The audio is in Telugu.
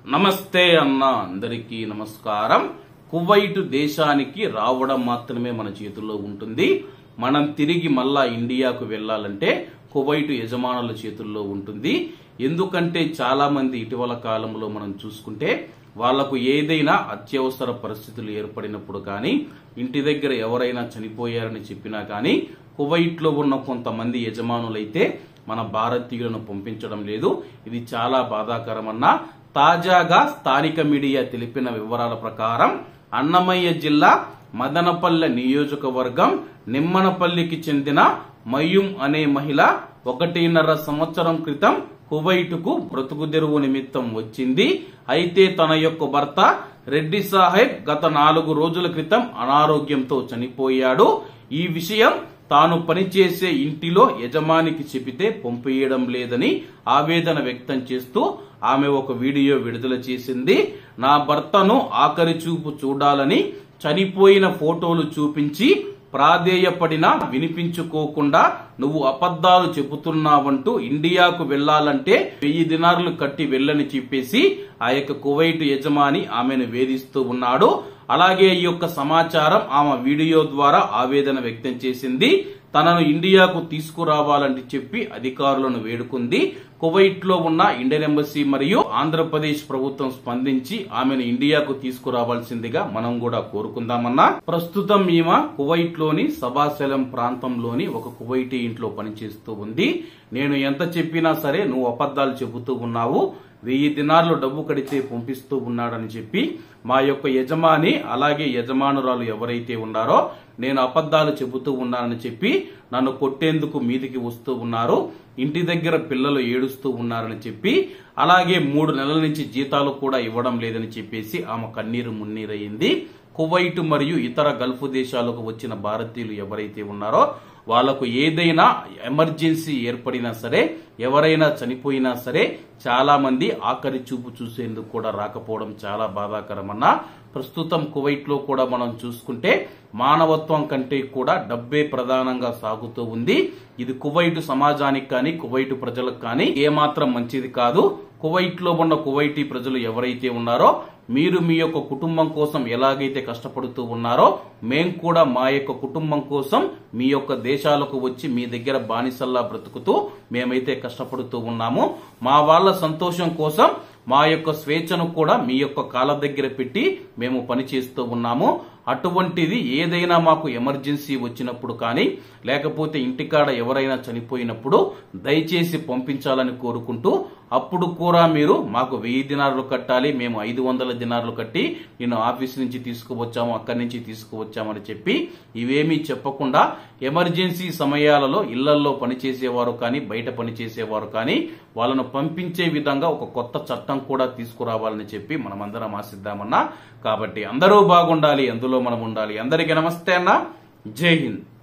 నమస్తే అన్న అందరికీ నమస్కారం కువైట్ దేశానికి రావడం మాత్రమే మన చేతుల్లో ఉంటుంది మనం తిరిగి మళ్ళా ఇండియాకు వెళ్ళాలంటే కువైట్ యజమానుల చేతుల్లో ఉంటుంది ఎందుకంటే చాలా మంది ఇటీవల కాలంలో మనం చూసుకుంటే వాళ్లకు ఏదైనా అత్యవసర పరిస్థితులు ఏర్పడినప్పుడు కానీ ఇంటి దగ్గర ఎవరైనా చనిపోయారని చెప్పినా కానీ కువైట్ లో ఉన్న కొంతమంది యజమానులైతే మన భారతీయులను పంపించడం లేదు ఇది చాలా బాధాకరమన్నా తాజాగా స్థానిక మీడియా తెలిపిన వివరాల ప్రకారం అన్నమయ్య జిల్లా మదనపల్లె నియోజకవర్గం నిమ్మనపల్లికి చెందిన మయూం అనే మహిళ ఒకటిన్నర సంవత్సరం క్రితం కువైటుకు బ్రతుకు తెరువు నిమిత్తం వచ్చింది అయితే తన యొక్క భర్త రెడ్డి సాహెబ్ గత నాలుగు రోజుల క్రితం అనారోగ్యంతో చనిపోయాడు ఈ విషయం తాను పనిచేసే ఇంటిలో యజమానికి చెబితే పంపేయడం లేదని ఆవేదన వ్యక్తం చేస్తూ ఆమె ఒక వీడియో విడుదల చేసింది నా భర్తను ఆఖరి చూపు చూడాలని చనిపోయిన ఫోటోలు చూపించి ప్రాధేయపడినా వినిపించుకోకుండా నువ్వు అబద్ధాలు చెబుతున్నావంటూ ఇండియాకు వెళ్లాలంటే వెయ్యి దినార్లు కట్టి వెళ్ళని చెప్పేసి ఆ యొక్క కువైట్ యజమాని ఆమెను వేధిస్తూ ఉన్నాడు అలాగే ఈ యొక్క సమాచారం ఆమె వీడియో ద్వారా ఆవేదన వ్యక్తం చేసింది తనను ఇండియాకు తీసుకురావాలని చెప్పి అధికారులను వేడుకుంది కువైట్ లో ఉన్న ఇండియన్ ఎంబసీ మరియు ఆంధ్రప్రదేశ్ ప్రభుత్వం స్పందించి ఆమెను ఇండియాకు తీసుకురావాల్సిందిగా మనం కూడా కోరుకుందామన్నా ప్రస్తుతం ఈమె కువైట్ లోని సభాశలం ప్రాంతంలోని ఒక కువైటీ ఇంట్లో పనిచేస్తూ ఉంది నేను ఎంత చెప్పినా సరే నువ్వు అబద్ధాలు చెబుతూ ఉన్నావు వెయ్యి దినార్లు డబ్బు కడితే పంపిస్తూ ఉన్నాడని చెప్పి మా యొక్క యజమాని అలాగే యజమానురాలు ఎవరైతే ఉన్నారో నేను అబద్ధాలు చెబుతూ ఉన్నానని చెప్పి నన్ను కొట్టేందుకు మీదికి వస్తూ ఉన్నారు ఇంటి దగ్గర పిల్లలు ఏడుస్తూ ఉన్నారని చెప్పి అలాగే మూడు నెలల నుంచి జీతాలు కూడా ఇవ్వడం లేదని చెప్పేసి ఆమె కన్నీరు మున్నీరయ్యింది కువైట్ మరియు ఇతర గల్ఫ్ దేశాలకు వచ్చిన భారతీయులు ఎవరైతే ఉన్నారో వాళ్లకు ఏదైనా ఎమర్జెన్సీ ఏర్పడినా సరే ఎవరైనా చనిపోయినా సరే చాలా మంది ఆఖరి చూపు చూసేందుకు కూడా రాకపోవడం చాలా బాధాకరమన్నా ప్రస్తుతం కువైట్ లో కూడా మనం చూసుకుంటే మానవత్వం కంటే కూడా డబ్బే ప్రధానంగా సాగుతూ ఉంది ఇది కువైట్ సమాజానికి కానీ కువైట్ ప్రజలకు కానీ ఏమాత్రం మంచిది కాదు కువైట్ లో ఉన్న కువైటీ ప్రజలు ఎవరైతే ఉన్నారో మీరు మీ యొక్క కుటుంబం కోసం ఎలాగైతే కష్టపడుతూ ఉన్నారో మేం కూడా మా యొక్క కుటుంబం కోసం మీ యొక్క దేశాలకు వచ్చి మీ దగ్గర బానిసల్లా బ్రతుకుతూ మేమైతే కష్టపడుతూ ఉన్నాము మా వాళ్ళ సంతోషం కోసం మా యొక్క స్వేచ్ఛను కూడా మీ యొక్క కాళ్ళ దగ్గర పెట్టి మేము పనిచేస్తూ ఉన్నాము అటువంటిది ఏదైనా మాకు ఎమర్జెన్సీ వచ్చినప్పుడు కానీ లేకపోతే ఇంటికాడ ఎవరైనా చనిపోయినప్పుడు దయచేసి పంపించాలని కోరుకుంటూ అప్పుడు కూడా మీరు మాకు వెయ్యి దినారులు కట్టాలి మేము ఐదు వందల దినారులు కట్టి నేను ఆఫీస్ నుంచి తీసుకువచ్చాము అక్కడి నుంచి తీసుకువచ్చామని చెప్పి ఇవేమీ చెప్పకుండా ఎమర్జెన్సీ సమయాలలో ఇళ్లలో పనిచేసేవారు కానీ బయట పనిచేసేవారు కానీ వాళ్ళను పంపించే విధంగా ఒక కొత్త చట్టం కూడా తీసుకురావాలని చెప్పి మనమందరం ఆశిద్దామన్నా కాబట్టి అందరూ బాగుండాలి అందులో మనం ఉండాలి అందరికీ నమస్తే అన్న జై హింద్